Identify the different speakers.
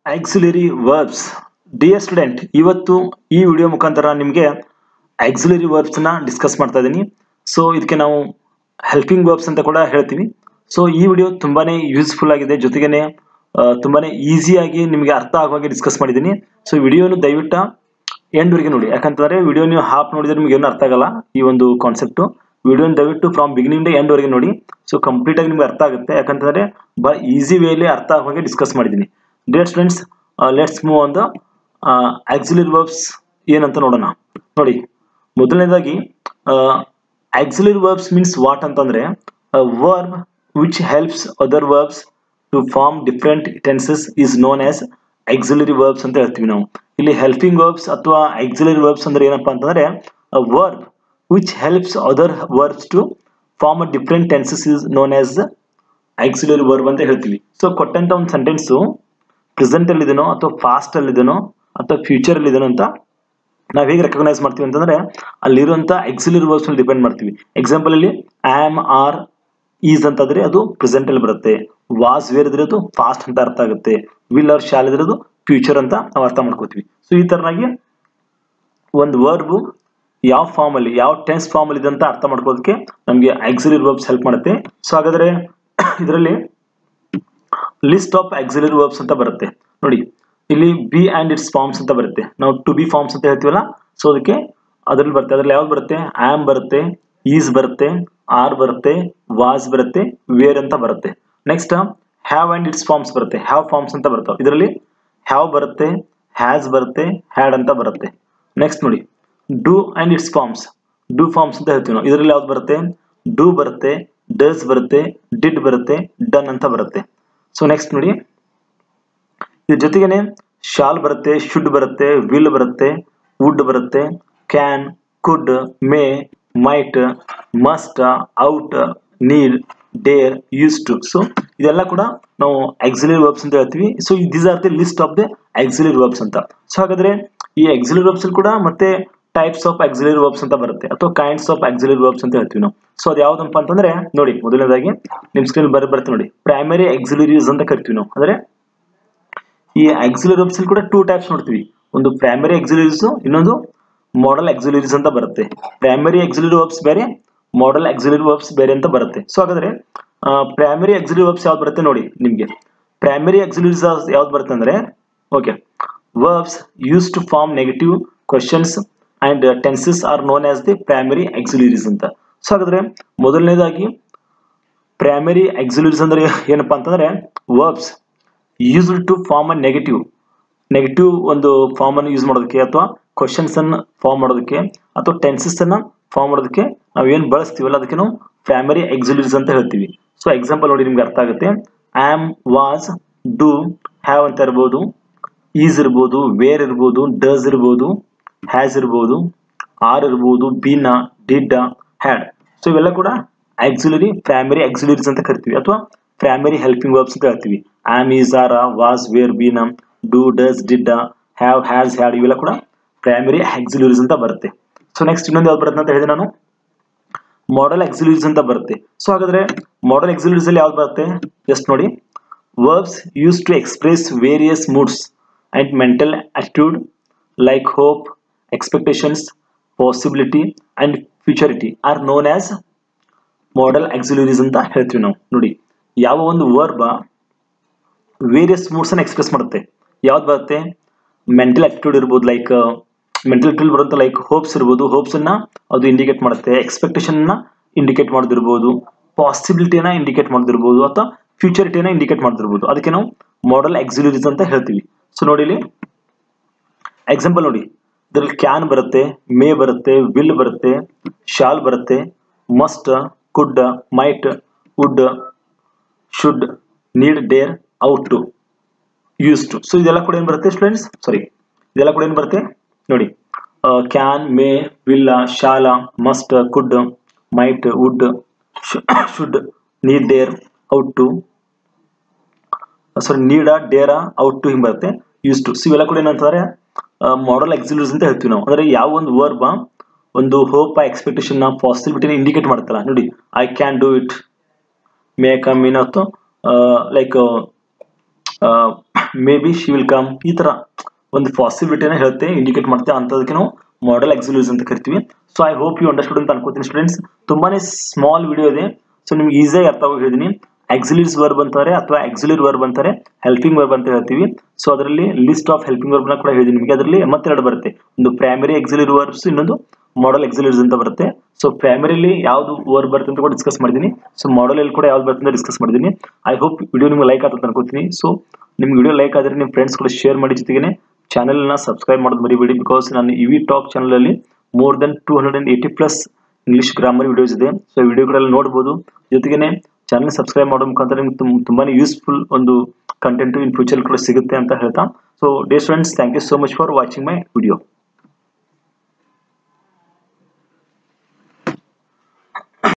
Speaker 1: auxiliary verbs dear student ಇವತ್ತು ಈ video ಮುಖಾಂತರ ನಿಮಗೆ ಆಕ್ಸಿಲರಿ ವರ್ಬ್ಸ್ನ ಡಿಸ್ಕಸ್ ಮಾಡ್ತಾ ಇದ್ದೀನಿ ಸೊ ಇದಕ್ಕೆ ನಾವು ಹೆಲ್ಪಿಂಗ್ ವರ್ಬ್ಸ್ ಅಂತ ಕೂಡ ಹೇಳ್ತೀವಿ ಸೊ ಈ ವಿಡಿಯೋ ತುಂಬಾನೇ ಯೂಸ್ಫುಲ್ ಆಗಿದೆ ಜೊತೆಗೇನೆ ಆ, ತುಂಬಾನೇ ಈಸಿಯಾಗಿ ನಿಮಗೆ ಅರ್ಥ ಆಗೋ ಹಾಗೆ ಡಿಸ್ಕಸ್ ಮಾಡಿದ್ದೀನಿ ಸೊ ವಿಡಿಯೋನು ದಯವಿಟ್ಟು ಎಂಡ್ವರೆಗೆ ನೋಡಿ ಯಾಕಂತಂದ್ರೆ ವಿಡಿಯೋ ನೀವು ಹಾಫ್ ನೋಡಿದ್ರೆ ನಿಮ್ಗೆ ಏನು ಅರ್ಥ ಆಗಲ್ಲ ಈ ಒಂದು ಕಾನ್ಸೆಪ್ಟು ವಿಡಿಯೋನ ದಯವಿಟ್ಟು ಫ್ರಮ್ ಬಿಗಿನಿಂಗ್ ಎಂಡ್ ವರೆಗೆ ನೋಡಿ ಸೊ ಕಂಪ್ಲೀಟ್ ಆಗಿ ನಿಮ್ಗೆ ಅರ್ಥ ಆಗುತ್ತೆ ಯಾಕಂತಂದ್ರೆ ಬಹಳ ಈಸಿ ವೇಲಿ ಅರ್ಥ ಆಗೋ ಹಾಗೆ ಡಿಸ್ಕಸ್ ಮಾಡಿದ್ದೀನಿ dear students let's move on the auxiliary verbs ಏನಂತ ನೋಡೋಣ ನೋಡಿ ಮೊದಲನೇದಾಗಿ ಆಕ್ಸಿಲರಿ ವರ್ಬ್ಸ್ ಮೀನ್ಸ್ ವಾಟ್ ಅಂತಂದ್ರೆ verb which helps other verbs to form different tenses is known as auxiliary verbs ಅಂತ ಹೇಳ್ತೀವಿ ನಾವು ಇಲ್ಲಿ ಹೆಲ್ಪಿಂಗ್ ವರ್ಬ್ಸ್ ಅಥವಾ ಆಕ್ಸಿಲರಿ ವರ್ಬ್ಸ್ ಅಂದ್ರೆ ಏನಪ್ಪಾ ಅಂತಂದ್ರೆ verb which helps other verbs to form a different tenses is known as auxiliary verb ಅಂತ ಹೇಳ್ತೀವಿ ಸೊ ಕೊಟ್ಟಂತ ಒಂದು ಸೆಂಟೆನ್ಸು ಪ್ರೆಸೆಂಟ್ ಅಲ್ಲಿ ಇದೆನೋ ಅಥವಾ ಫಾಸ್ಟ್ ಅಲ್ಲಿ ಇದೆನೋ ಅಥವಾ ಫ್ಯೂಚರ್ ಅಲ್ಲಿ ಇದೆನೋ ಅಂತ ನಾವ್ ಹೇಗೆ ರೆಕಗ್ನೈಸ್ ಮಾಡ್ತೀವಿ ಅಂತಂದ್ರೆ ಅಲ್ಲಿರುವಂತ ಎಕ್ಸಿಲರಿ ವರ್ಬ್ಸ್ ಮೇಲೆ ಡಿಪೆಂಡ್ ಮಾಡ್ತೀವಿ ಎಕ್ಸಾಂಪಲ್ ಅಲ್ಲಿ ಆಮ್ ಆರ್ ಈಸ್ ಅಂತಂದ್ರೆ ಅದು ಪ್ರೆಸೆಂಟ್ ಅಲ್ಲಿ ಬರುತ್ತೆ ವಾಸ್ ವೇರ್ ಇದ್ರೆ ಅದು ಫಾಸ್ಟ್ ಅಂತ ಅರ್ಥ ಆಗುತ್ತೆ ವಿಲ್ ಆರ್ ಶಾಲ್ ಇದ್ರೆ ಅದು ಫ್ಯೂಚರ್ ಅಂತ ನಾವು ಅರ್ಥ ಮಾಡ್ಕೋತೀವಿ ಸೊ ಈ ತರನಾಗಿ ಒಂದು ವರ್ಬ್ ಯಾವ ಫಾರ್ಮ್ ಅಲ್ಲಿ ಯಾವ ಟೆನ್ಸ್ ಫಾರ್ಮ್ ಅಲ್ಲಿ ಇದೆ ಅಂತ ಅರ್ಥ ಮಾಡ್ಕೋದಕ್ಕೆ ನಮಗೆ ಆಕ್ಸಿಲರಿ ವರ್ಬ್ಸ್ ಹೆಲ್ಪ್ ಮಾಡುತ್ತೆ ಸೊ ಹಾಗಾದ್ರೆ ಇದರಲ್ಲಿ ಲಿಸ್ಟ್ ಆಫ್ ಆಕ್ಸಿಲರಿ ವರ್ಬ್ಸ್ ಅಂತ ಬರುತ್ತೆ ನೋಡಿ ಇಲ್ಲಿ ಬಿ ಅಂಡ್ ಇಟ್ಸ್ ಫಾರ್ಮ್ಸ್ ಅಂತ ಬರುತ್ತೆ ನಾವು ಟು ಬಿ ಫಾರ್ಮ್ಸ್ ಅಂತ ಹೇಳ್ತೀವಲ್ಲ ಸೊ ಅದಕ್ಕೆ ಅದ್ರಲ್ಲಿ ಬರುತ್ತೆ ಅದ್ರಲ್ಲಿ ಯಾವ್ದು ಬರುತ್ತೆ ಆಮ್ ಬರುತ್ತೆ ಈಸ್ ಬರುತ್ತೆ ಆರ್ ಬರುತ್ತೆ ವಾಸ್ ಬರುತ್ತೆ ವೇರ್ ಅಂತ ಬರುತ್ತೆ next have and its forms ಬರುತ್ತೆ ಹ್ಯಾವ್ ಫಾರ್ಮ್ಸ್ ಅಂತ ಬರ್ತವೆ ಇದರಲ್ಲಿ ಹ್ಯಾವ್ ಬರುತ್ತೆ ಹ್ಯಾಸ್ ಬರುತ್ತೆ ಹ್ಯಾಡ್ ಅಂತ ಬರುತ್ತೆ ನೆಕ್ಸ್ಟ್ ನೋಡಿ do and its forms do forms ಅಂತ ಹೇಳ್ತೀವಿ ನಾವು ಇದರಲ್ಲಿ ಯಾವ್ದು ಬರುತ್ತೆ ಡೂ ಬರುತ್ತೆ ಡಸ್ ಬರುತ್ತೆ ಡಿಡ್ ಬರುತ್ತೆ ಡನ್ ಅಂತ ಬರುತ್ತೆ ಸೊ ನೆಕ್ಸ್ಟ್ ನೋಡಿ ಇದ್ರ ಜೊತೆಗೇನೆ ಶಾಲ್ ಬರುತ್ತೆ ಶುಡ್ ಬರುತ್ತೆ ವಿಲ್ ಬರುತ್ತೆ ವುಡ್ ಬರುತ್ತೆ can could may might must ought need dare use to so ಇದೆಲ್ಲ ಕೂಡ ನಾವು ಆಕ್ಸಿಲರಿ ವರ್ಬ್ಸ್ ಅಂತ ಹೇಳ್ತೀವಿ so these are the list of the auxiliary verbs ಅಂತ ಸೊ ಹಾಗಾದ್ರೆ ಈ ಆಕ್ಸಿಲರಿ ವರ್ಬ್ಸ್ ಕೂಡ ಮತ್ತೆ ಟೈಪ್ಸ್ ಆಫ್ ಆಕ್ಸಿಲರಿ ವರ್ಬ್ಸ್ ಅಂತ ಬರುತ್ತೆ ಅಥವಾ ಕೈಂಡ್ಸ್ ಆಫ್ ಆಕ್ಸಿಲರಿ ವರ್ಬ್ಸ್ ಅಂತ ಹೇಳ್ತೀವಿ ನಾವು ಸೊ ಅದು ಯಾವ್ದಪ್ಪ ಅಂತಂದ್ರೆ ನೋಡಿ ಮೊದಲನೇದಾಗಿ ನಿಮ್ ಸ್ಕ್ರೀನ್ ಬರ ಬರುತ್ತೆ ನೋಡಿ ಪ್ರೈಮರಿ ಆಕ್ಸಿಲರೀಸ್ ಅಂತ ಕರಿತೀವಿ ನಾವು ಅಂದ್ರೆ ಈ ಆಕ್ಸಿಲರಿ ವರ್ಬ್ಸ್ ಕೂಡ ಟೂ ಟೈಪ್ಸ್ ನೋಡ್ತೀವಿ ಒಂದು ಪ್ರೈಮರಿ ಆಕ್ಸಿಲರೀಸ್ ಇನ್ನೊಂದು ಮಾಡಲ್ ಆಕ್ಸಿಲರೀಸ್ ಅಂತ ಬರುತ್ತೆ ಪ್ರೈಮರಿ ಆಕ್ಸಿಲರಿ ವರ್ಬ್ಸ್ ಬೇರೆ ಮಾಡಲ್ ಆಕ್ಸಿಲರಿ ವರ್ಬ್ಸ್ ಬೇರೆ ಅಂತ ಬರುತ್ತೆ ಸೊ ಹಾಗಾದ್ರೆ ಪ್ರೈಮರಿ ಆಕ್ಸಿಲರಿ ವರ್ಬ್ಸ್ ಯಾವ್ದು ಬರುತ್ತೆ ನೋಡಿ ನಿಮ್ಗೆ ಪ್ರೈಮರಿ ಆಕ್ಸಿಲರೀಸ್ ಯಾವ್ದು ಬರುತ್ತೆ ಅಂದ್ರೆ okay verbs use to form negative questions and tenses are known as the primary auxiliaries ಅಂತ ಸೊ ಹಾಗಾದ್ರೆ ಮೊದಲನೇದಾಗಿ ಪ್ರೈಮರಿ ಆಕ್ಸಿಲರೀಸ್ ಅಂದ್ರೆ ಏನಪ್ಪಾ ಅಂತಂದ್ರೆ verbs used to form a negative negative ಒಂದು ಫಾರ್ಮ್ ಅನ್ನು ಯೂಸ್ ಮಾಡೋದಕ್ಕೆ ಅಥವಾ ಕ್ವಶನ್ಸ್ ಅನ್ನು ಫಾರ್ಮ್ ಮಾಡೋದಕ್ಕೆ ಅಥವಾ ಟೆನ್ಸಸ್ ಅನ್ನ ಫಾರ್ಮ್ ಮಾಡೋದಕ್ಕೆ ನಾವು ಏನು ಬಳಸ್ತೀವಲ್ಲ ಅದಕ್ಕೆ ನಾವು ಪ್ರೈಮರಿ ಎಕ್ಸಿಲರೀಸ್ ಅಂತ ಹೇಳ್ತೀವಿ ಸೊ ಎಕ್ಸಾಂಪಲ್ ನೋಡಿ ನಿಮ್ಗೆ ಅರ್ಥ ಆಗುತ್ತೆ ಆಮ್ ವಾಸ್ ಡೂ ಹ್ಯಾವ್ ಅಂತ ಇರ್ಬೋದು ಈಸ್ ಇರ್ಬೋದು ವೇರ್ ಇರ್ಬೋದು ಡಸ್ ಇರ್ಬೋದು ಹ್ಯಾಸ್ ಇರ್ಬೋದು ಆರ್ ಇರ್ಬೋದು ಬೀನ ಡಿಡ್ ಹ್ಯಾಡ್ ಸೊ ಇವೆಲ್ಲ ಕೂಡ ಆಕ್ಸಿಲರಿ ಪ್ರೈಮರಿ ಆಕ್ಸಿಲರೀಸ್ ಅಂತ ಕರಿತೀವಿ ಅಥವಾ ಪ್ರೈಮರಿ ಹೆಲ್ಪಿಂಗ್ ವರ್ಬ್ಸ್ ಅಂತ ಹೇಳ್ತೀವಿ am is are was were been do does did have has had ಇವೆಲ್ಲ ಕೂಡ ಪ್ರೈಮರಿ ಆಕ್ಸಿಲರೀಸ್ ಅಂತ ಬರುತ್ತೆ ಸೊ ನೆಕ್ಸ್ಟ್ ಇನ್ನೊಂದು ಯಾವ್ದು ಬರುತ್ತೆ ಅಂತ ಹೇಳಿದೆ ನಾನು ಮಾಡೆಲ್ ಎಕ್ಸಿಲರೀಸ್ ಅಂತ ಬರುತ್ತೆ ಸೊ ಹಾಗಾದ್ರೆ ಮಾಡೆಲ್ ಎಕ್ಸಿಲರೀಸ್ ಅಲ್ಲಿ ಯಾವ್ದು ಬರುತ್ತೆ ಜಸ್ಟ್ ನೋಡಿ verbs use to express various moods and mental attitude like hope expectations possibility and futurity are known as modal auxiliaries ಅಂತ ಹೇಳ್ತೀವಿ ನಾವು ನೋಡಿ ಯಾವ ಒಂದು ವರ್ಬ ವೇರಿಯಸ್ ಮೂಡ್ಸ್ ಅನ್ನ ಎಕ್ಸ್ಪ್ರೆಸ್ ಮಾಡುತ್ತೆ ಯಾವ್ದು ಬರುತ್ತೆ ಮೆಂಟಲ್ ಆಟಿಟ್ಯೂಡ್ ಇರ್ಬೋದು ಲೈಕ್ ಮೆಂಟಲ್ ಆಟಿಟ್ಯೂಡ್ ಬರುತ್ತೆ ಲೈಕ್ ಹೋಪ್ಸ್ ಇರ್ಬೋದು ಹೋಪ್ಸ್ ಅನ್ನ ಅದು ಇಂಡಿಕೇಟ್ ಮಾಡುತ್ತೆ ಎಕ್ಸ್ಪೆಕ್ಟೇಷನ್ ನ ಇಂಡಿಕೇಟ್ ಮಾಡೋದಿರ್ಬೋದು ಪಾಸಿಬಿಲಿಟಿನ ಇಂಡಿಕೇಟ್ ಮಾಡೋದಿರ್ಬೋದು ಅಥವಾ ಫ್ಯೂಚರಿಟಿನ ಇಂಡಿಕೇಟ್ ಮಾಡೋದಿರ್ಬೋದು ಅದಕ್ಕೆ ನಾವು ಮಾಡೆಲ್ ಎಕ್ಸಿಲರೀಸ್ ಅಂತ ಹೇಳ್ತೀವಿ ಸೊ ನೋಡಿ ಇಲ್ಲಿ ಎಕ್ಸಾಂಪಲ್ ನೋಡಿ ಇದರಲ್ಲಿ ಕ್ಯಾನ್ ಬರುತ್ತೆ ಮೇ ಬರುತ್ತೆ ವಿಲ್ ಬರುತ್ತೆ ಶಾಲ್ ಬರುತ್ತೆ must could might would should need dare ought to use to so ಇದೆಲ್ಲ ಕೂಡ ಏನು ಬರುತ್ತೆ ಸ್ಟೂಡೆಂಟ್ಸ್ ಸಾರಿ ಇದೆಲ್ಲ ಕೂಡ ಏನು ಬರುತ್ತೆ ನೋಡಿ can may will shall must could might would should need dare ought to sorry need dare out to ಹಿಂಗೆ ಬರುತ್ತೆ ಯೂಸ್ ಟು ಸೊ ಇವೆಲ್ಲ ಕೂಡ ಏನಂತಾರೆ ಮಾಡಲ್ ಎಕ್ಸಿಲರೀಸ್ ಅಂತ ಹೇಳ್ತೀವಿ ನಾವು ಅಂದ್ರೆ ಯಾವ ಒಂದು ವರ್ಬ ಒಂದು ಹೋಪ್ ಎಕ್ಸ್ಪೆಕ್ಟೇಷನ್ ಪಾಸಿಬಿಲಿಟಿನ ಇಂಡಿಕೇಟ್ ಮಾಡ್ತಲ್ಲ ನೋಡಿ I can do it may come in ಅಥವಾ like may be she will come ಈ ತರ ಒಂದು ಪಾಸಿಬಿಲಿಟಿನ ಹೇಳುತ್ತೆ ಇಂಡಿಕೇಟ್ ಮಾಡುತ್ತೆ ಅಂಥದಕ್ಕೆ ನಾವು ಮಾಡೆಲ್ ಎಕ್ಸಿಲ್ಯೂಸ್ ಅಂತ ಕರಿತೀವಿ so I hope you understood ಅಂತ ಅನ್ಕೋತೀನಿ ಸ್ಟೂಡೆಂಟ್ಸ್ ತುಂಬಾನೇ ಸ್ಮಾಲ್ ವಿಡಿಯೋ ಇದೆ ಸೊ ನಿಮ್ಗೆ ಈಸಿಯಾಗಿ ಅರ್ಥ ಆಗಿ ಹೇಳಿದೀನಿ ಎಕ್ಸಿಲಿಸ್ ವರ್ಬ್ ಅಂತಾರೆ ಅಥವಾ ಎಕ್ಸಿಲಿರ್ ವರ್ಬ್ ಅಂತಾರೆ ಹೆಲ್ಪಿಂಗ್ ವರ್ಬ್ ಅಂತ ಹೇಳ್ತೀವಿ ಸೊ ಅದರಲ್ಲಿ ಲಿಸ್ಟ್ ಆಫ್ ಹೆಲ್ಪಿಂಗ್ ವರ್ಬ್ ನ ಕೂಡ ಹೇಳಿದೀನಿ ನಿಮಗೆ ಅದರಲ್ಲಿ ಮತ್ತೆರಡು ಬರುತ್ತೆ ಒಂದು ಪ್ರೈಮರಿ ಎಕ್ಸಿಲಿರ್ ವರ್ಬ್ಸ್ ಇನ್ನೊಂದು ಮಾಡೆಲ್ ಎಕ್ಸಿಲಿರ್ಸ್ ಅಂತ ಬರುತ್ತೆ ಸೊ ಪ್ರೈಮರಿಲಿ ಯಾವ್ದು ವರ್ಬ್ ಬರುತ್ತೆ ಅಂತ ಕೂಡ ಡಿಸ್ಕಸ್ ಮಾಡಿದ್ದೀನಿ ಸೊ ಮಾಡೆಲ್ ಅಲ್ಲಿ ಕೂಡ ಯಾವ್ದು ಬರುತ್ತೆ ಅಂತ ಡಿಸ್ಕಸ್ ಮಾಡಿದ್ದೀನಿ ಐ ಹೋಪ್ ವಿಡಿಯೋ ನಿಮ್ಗೆ ಲೈಕ್ ಆಗ್ತದೆ ಅನ್ಕೋತೀನಿ ಸೊ ನಿಮ್ಗೆ ವಿಡಿಯೋ ಲೈಕ್ ಆದ್ರೆ ನಿಮ್ಮ ಫ್ರೆಂಡ್ಸ್ ಕೂಡ ಶೇರ್ ಮಾಡಿ ಜೊತೆಗೆ ಚಾನೆಲ್ ನ ಸಬ್ಸ್ಕ್ರೈಬ್ ಮಾಡೋದು ಮರಿಬೇಡಿ ಬಿಕಾಸ್ ನಾನು ಇವಿ ಟಾಕ್ ಚಾನಲ್ ಅಲ್ಲಿ more than two hundred and eighty plus English grammar videos ಇದೆ ಸೊ ವಿಡಿಯೋಗಳಲ್ಲಿ ನೋಡ್ಬೋದು ಜೊತೆಗೆ ಚಾನಲ್ ಸಬ್ಸ್ಕ್ರೈಬ್ ಮಾಡೋ ಮುಖಾಂತರ ನಿಮ್ಗೆ ತುಂಬ ತುಂಬಾನೇ ಯೂಸ್ಫುಲ್ ಒಂದು ಕಂಟೆಂಟ್ ಇನ್ ಫ್ಯೂಚರ್ ಕೂಡ ಸಿಗುತ್ತೆ ಅಂತ ಹೇಳ್ತಾ so day students thank you so much for watching my video